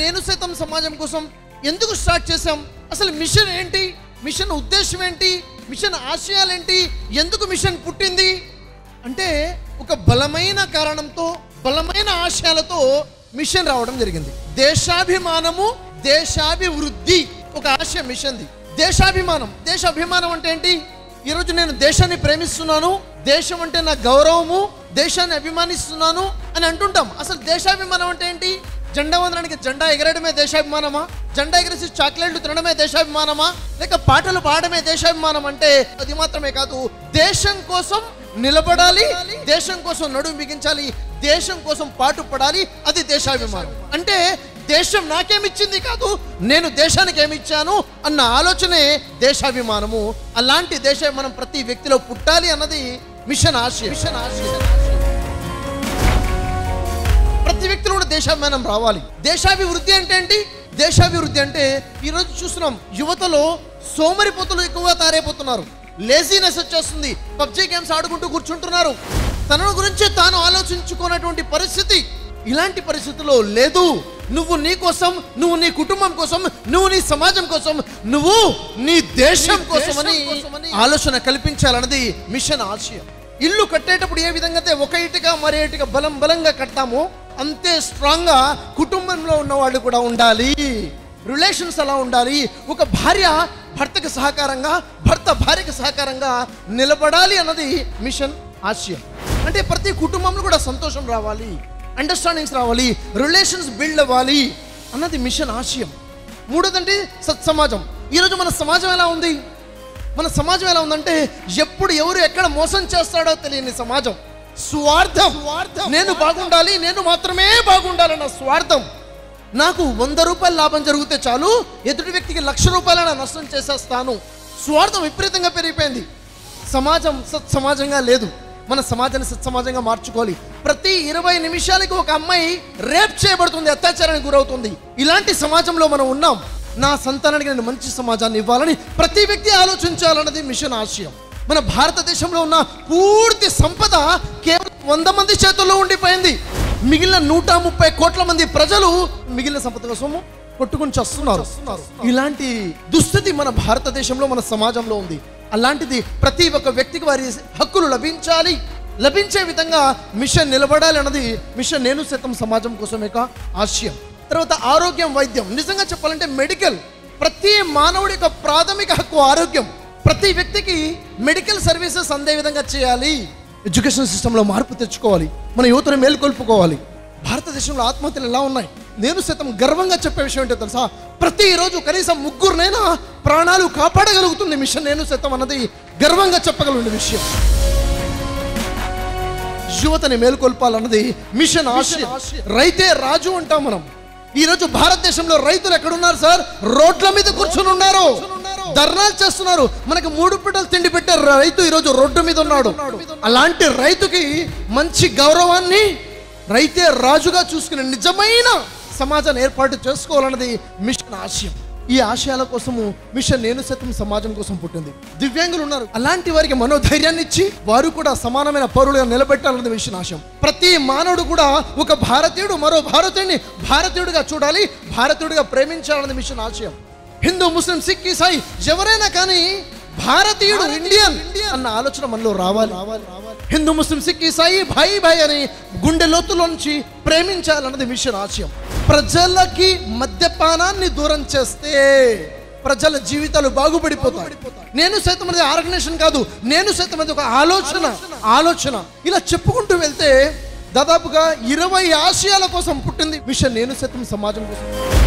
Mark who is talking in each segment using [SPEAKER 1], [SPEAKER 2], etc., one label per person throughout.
[SPEAKER 1] నేను సైతం సమాజం కోసం ఎందుకు స్టార్ట్ చేశాం అసలు మిషన్ ఏంటి మిషన్ ఉద్దేశం ఏంటి మిషన్ ఆశయాలు ఏంటి ఎందుకు మిషన్ పుట్టింది అంటే ఒక బలమైన కారణంతో బలమైన ఆశయాలతో మిషన్ రావడం జరిగింది దేశాభిమానము దేశాభివృద్ధి ఒక ఆశయం మిషన్ది దేశాభిమానం దేశాభిమానం అంటే ఏంటి ఈరోజు నేను దేశాన్ని ప్రేమిస్తున్నాను దేశం అంటే నా గౌరవము దేశాన్ని అభిమానిస్తున్నాను అని అంటుంటాం అసలు దేశాభిమానం అంటే ఏంటి జెండా వందనానికి జెండా ఎగరడమే దేశాభిమానమా జెండా ఎగరేసి చాక్లెట్లు తినడమే దేశాభిమానమా లేక పాటలు పాడమే దేశాభిమానం అంటే అది మాత్రమే కాదు దేశం కోసం నిలబడాలి దేశం కోసం నడుము బిగించాలి దేశం కోసం పాటు పడాలి అది దేశాభిమానం అంటే దేశం నాకేమిచ్చింది కాదు నేను దేశానికి ఏమిచ్చాను అన్న ఆలోచనే దేశాభిమానము అలాంటి దేశాభిమానం ప్రతి వ్యక్తిలో పుట్టాలి అన్నది మిషన్ ఆశయం మిషన్ ఆశయం ప్రతి వ్యక్తిలో కూడా దేశాభిమానం రావాలి దేశాభివృద్ధి అంటే ఏంటి దేశాభివృద్ధి అంటే ఈరోజు చూస్తున్నాం యువతలో సోమరిపోతులు ఎక్కువగా తయారైపోతున్నారు లేజీనెస్ వచ్చేస్తుంది పబ్జీ గేమ్స్ ఆడుకుంటూ కూర్చుంటున్నారు తన గురించి తాను ఆలోచించుకున్నటువంటి పరిస్థితి ఇలాంటి పరిస్థితుల్లో లేదు నువ్వు నీ కోసం నువ్వు నీ కుటుంబం కోసం నువ్వు నీ సమాజం కోసం నువ్వు నీ దేశం కోసమని ఆలోచన కల్పించాలన్నది మిషన్ ఆశయం ఇల్లు కట్టేటప్పుడు ఏ విధంగా అయితే ఒక ఇటుక మరే ఇటుక బలం బలంగా కడతామో అంతే స్ట్రాంగ్ గా కుటుంబంలో ఉన్న వాళ్ళు కూడా ఉండాలి రిలేషన్స్ అలా ఉండాలి ఒక భార్య భర్తకు సహకారంగా భర్త భార్యకు సహకారంగా నిలబడాలి అన్నది మిషన్ ఆశయం అంటే ప్రతి కుటుంబంలో కూడా సంతోషం రావాలి అండర్స్టాండింగ్స్ రావాలి రిలేషన్స్ బిల్డ్ అవ్వాలి అన్నది మిషన్ ఆశయం మూడోదంటే సత్సమాజం ఈరోజు మన సమాజం ఎలా ఉంది మన సమాజం ఎలా ఉందంటే ఎప్పుడు ఎవరు ఎక్కడ మోసం చేస్తాడో తెలియని సమాజం స్వార్థం నేను బాగుండాలి నేను మాత్రమే బాగుండాలన్న స్వార్థం నాకు వంద రూపాయల లాభం జరిగితే చాలు ఎదుటి వ్యక్తికి లక్ష రూపాయల నష్టం చేసేస్తాను స్వార్థం విపరీతంగా పెరిగిపోయింది సమాజం సత్సమాజంగా లేదు మన సమాజాన్ని సత్సమాజంగా మార్చుకోవాలి ప్రతి ఇరవై నిమిషాలకి ఒక అమ్మాయి రేప్ చేయబడుతుంది అత్యాచారానికి గురవుతుంది ఇలాంటి సమాజంలో మనం ఉన్నాం నా సంతానానికి నేను మంచి సమాజాన్ని ఇవ్వాలని ప్రతి వ్యక్తి ఆలోచించాలన్నది మిషన్ ఆశయం మన భారతదేశంలో ఉన్న పూర్తి సంపద కేవలం వంద మంది చేతుల్లో ఉండిపోయింది మిగిలిన నూట ముప్పై కోట్ల మంది ప్రజలు మిగిలిన సంపద కోసము కొట్టుకుని చస్తున్నారు ఇలాంటి దుస్థితి మన భారతదేశంలో మన సమాజంలో ఉంది అలాంటిది ప్రతి ఒక్క వ్యక్తికి వారి హక్కులు లభించాలి లభించే విధంగా మిషన్ నిలబడాలి అన్నది మిషన్ నేను సైతం సమాజం కోసం యొక్క ఆశయం తర్వాత ఆరోగ్యం వైద్యం నిజంగా చెప్పాలంటే మెడికల్ ప్రతి మానవుడి యొక్క ప్రాథమిక హక్కు ఆరోగ్యం ప్రతి వ్యక్తికి మెడికల్ సర్వీసెస్ అందే విధంగా చేయాలి ఎడ్యుకేషన్ సిస్టంలో మార్పు తెచ్చుకోవాలి మన యువతను మేల్కొల్పుకోవాలి భారతదేశంలో ఆత్మహత్యలు ఎలా ఉన్నాయి నేను సైతం గర్వంగా చెప్పే విషయం ఏంటో తెలుసా ప్రతిరోజు కనీసం ముగ్గురునైనా ప్రాణాలు కాపాడగలుగుతుంది మిషన్ నేను సైతం అన్నది గర్వంగా చెప్పగలిగిన విషయం యువతని మేల్కొల్పాలన్నది మిషన్ ఆశ రైతే రాజు అంటాం మనం ఈ రోజు భారతదేశంలో రైతులు ఎక్కడున్నారు సార్ రోడ్ల మీద కూర్చుని ఉన్నారు ధర్నాలు చేస్తున్నారు మనకు మూడు పిట్టలు తిండి పెట్టే రైతు ఈ రోజు రోడ్డు మీద ఉన్నాడు అలాంటి రైతుకి మంచి గౌరవాన్ని రైతే రాజుగా చూసుకునే నిజమైన సమాజాన్ని ఏర్పాటు చేసుకోవాలన్నది మిషన్ ఆశయం ఈ ఆశయాల కోసము మిషన్ నేను సైతం సమాజం కోసం పుట్టింది దివ్యాంగులు ఉన్నారు అలాంటి వారికి మనోధైర్యాన్ని ఇచ్చి వారు కూడా సమానమైన పౌరులుగా నిలబెట్టాలన్నది మిషన్ ఆశయం ప్రతి మానవుడు కూడా ఒక భారతీయుడు మరో భారతీయుడిని భారతీయుడిగా చూడాలి భారతీయుడిగా ప్రేమించాలన్నది మిషన్ ఆశయం హిందూ ముస్లిం సిక్ ఈసాయి ఎవరైనా కానీ భారతీయుడు ఇండియన్ అన్న ఆలోచన మనలో రావాలి హిందూ ముస్లిం సిక్ ఈసాయి భాయి భాయ్ అని గుండె లోతులోంచి ప్రేమించాలన్నది మిషన్ ఆశయం ప్రజలకి మద్యపానాన్ని దూరం చేస్తే ప్రజల జీవితాలు బాగుపడిపోతాయి నేను సైతం అనేది ఆర్గనైజేషన్ కాదు నేను సైతం అనేది ఒక ఆలోచన ఆలోచన ఇలా చెప్పుకుంటూ వెళ్తే దాదాపుగా ఇరవై ఆశయాల కోసం పుట్టింది మిషన్ నేను సైతం సమాజం కోసం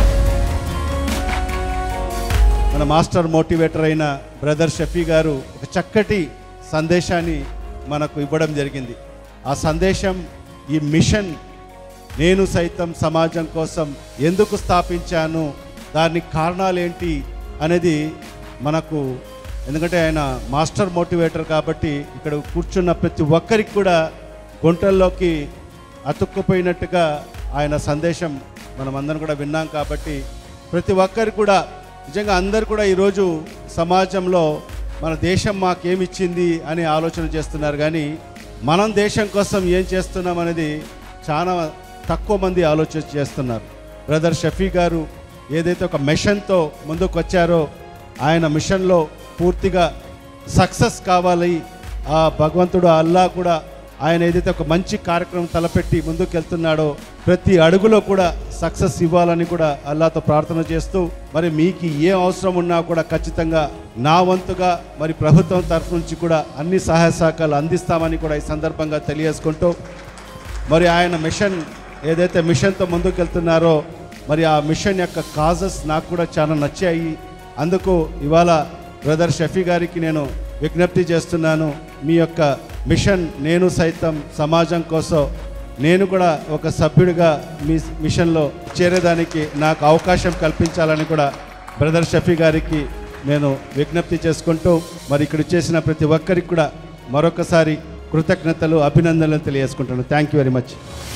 [SPEAKER 2] మన మాస్టర్ మోటివేటర్ అయిన బ్రదర్ షఫీ గారు ఒక చక్కటి సందేశాన్ని మనకు ఇవ్వడం జరిగింది ఆ సందేశం ఈ మిషన్ నేను సైతం సమాజం కోసం ఎందుకు స్థాపించాను దానికి కారణాలు ఏంటి అనేది మనకు ఎందుకంటే ఆయన మాస్టర్ మోటివేటర్ కాబట్టి ఇక్కడ కూర్చున్న ప్రతి ఒక్కరికి కూడా గుంటల్లోకి అతుక్కుపోయినట్టుగా ఆయన సందేశం మనం అందరం కూడా విన్నాం కాబట్టి ప్రతి ఒక్కరు కూడా నిజంగా అందరు కూడా ఈరోజు సమాజంలో మన దేశం మాకేమిచ్చింది అని ఆలోచన చేస్తున్నారు కానీ మనం దేశం కోసం ఏం చేస్తున్నాం అనేది చాలా తక్కువ మంది ఆలోచన చేస్తున్నారు బ్రదర్ షఫీ గారు ఏదైతే ఒక మిషన్తో ముందుకు వచ్చారో ఆయన మిషన్లో పూర్తిగా సక్సెస్ కావాలి ఆ భగవంతుడు ఆ అల్లా కూడా ఆయన ఏదైతే ఒక మంచి కార్యక్రమం తలపెట్టి ముందుకు వెళ్తున్నాడో ప్రతి అడుగులో కూడా సక్సెస్ ఇవ్వాలని కూడా అల్లాతో ప్రార్థన చేస్తూ మరి మీకు ఏ అవసరం ఉన్నా కూడా ఖచ్చితంగా నా వంతుగా మరి ప్రభుత్వం తరఫు నుంచి కూడా అన్ని సహాయ సహకారాలు అందిస్తామని కూడా ఈ సందర్భంగా తెలియజేసుకుంటూ మరి ఆయన మిషన్ ఏదైతే మిషన్తో ముందుకు వెళ్తున్నారో మరి ఆ మిషన్ యొక్క కాజెస్ నాకు కూడా చాలా నచ్చాయి అందుకు ఇవాళ బ్రదర్ షఫీ గారికి నేను విజ్ఞప్తి చేస్తున్నాను మీ యొక్క మిషన్ నేను సైతం సమాజం కోసం నేను కూడా ఒక సభ్యుడిగా మీ మిషన్లో చేరేదానికి నాకు అవకాశం కల్పించాలని కూడా బ్రదర్ షఫీ గారికి నేను విజ్ఞప్తి చేసుకుంటూ మరి ఇక్కడ చేసిన ప్రతి ఒక్కరికి కూడా మరొకసారి కృతజ్ఞతలు అభినందనలు తెలియజేసుకుంటాను థ్యాంక్ యూ వెరీ మచ్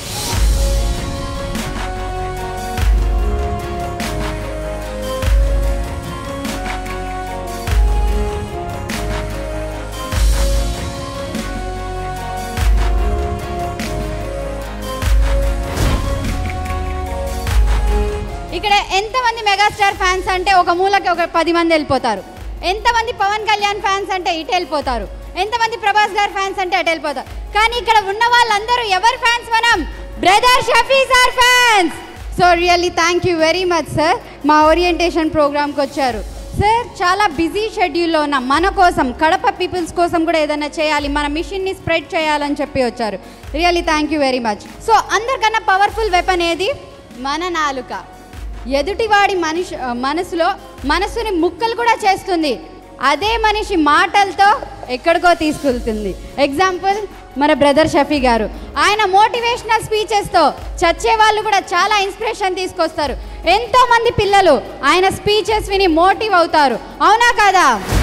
[SPEAKER 3] ఇక్కడ ఎంతమంది మెగాస్టార్ ఫ్యాన్స్ అంటే ఒక మూలకి ఒక పది మంది వెళ్ళిపోతారు ఎంతమంది పవన్ కళ్యాణ్ ఫ్యాన్స్ అంటే ఇటు వెళ్ళిపోతారు ఎంతమంది ప్రభాస్ గారు ఫ్యాన్స్ అంటే అటు వెళ్ళిపోతారు కానీ ఇక్కడ ఉన్న వాళ్ళందరూ ఎవరు ఫ్యాన్స్ మనం brother Shafi sir fans so really thank you very much sir మా ఓరియంటేషన్ ప్రోగ్రామ్కి వచ్చారు సార్ చాలా బిజీ షెడ్యూల్లో ఉన్న మన కోసం కడప పీపుల్స్ కోసం కూడా ఏదైనా చేయాలి మన మిషన్ని స్ప్రెడ్ చేయాలని చెప్పి వచ్చారు really thank you very much so అందరికన్నా పవర్ఫుల్ వెపన్ ఏది మన నాలుక ఎదుటివాడి మనిషి మనసులో మనసుని ముక్కలు కూడా చేస్తుంది అదే మనిషి మాటలతో ఎక్కడికో తీసుకెళ్తుంది ఎగ్జాంపుల్ మన బ్రదర్ షఫీ గారు ఆయన మోటివేషనల్ స్పీచెస్తో చచ్చే వాళ్ళు కూడా చాలా ఇన్స్పిరేషన్ తీసుకొస్తారు ఎంతో మంది పిల్లలు ఆయన స్పీచెస్ విని మోటివ్ అవుతారు అవునా కాదా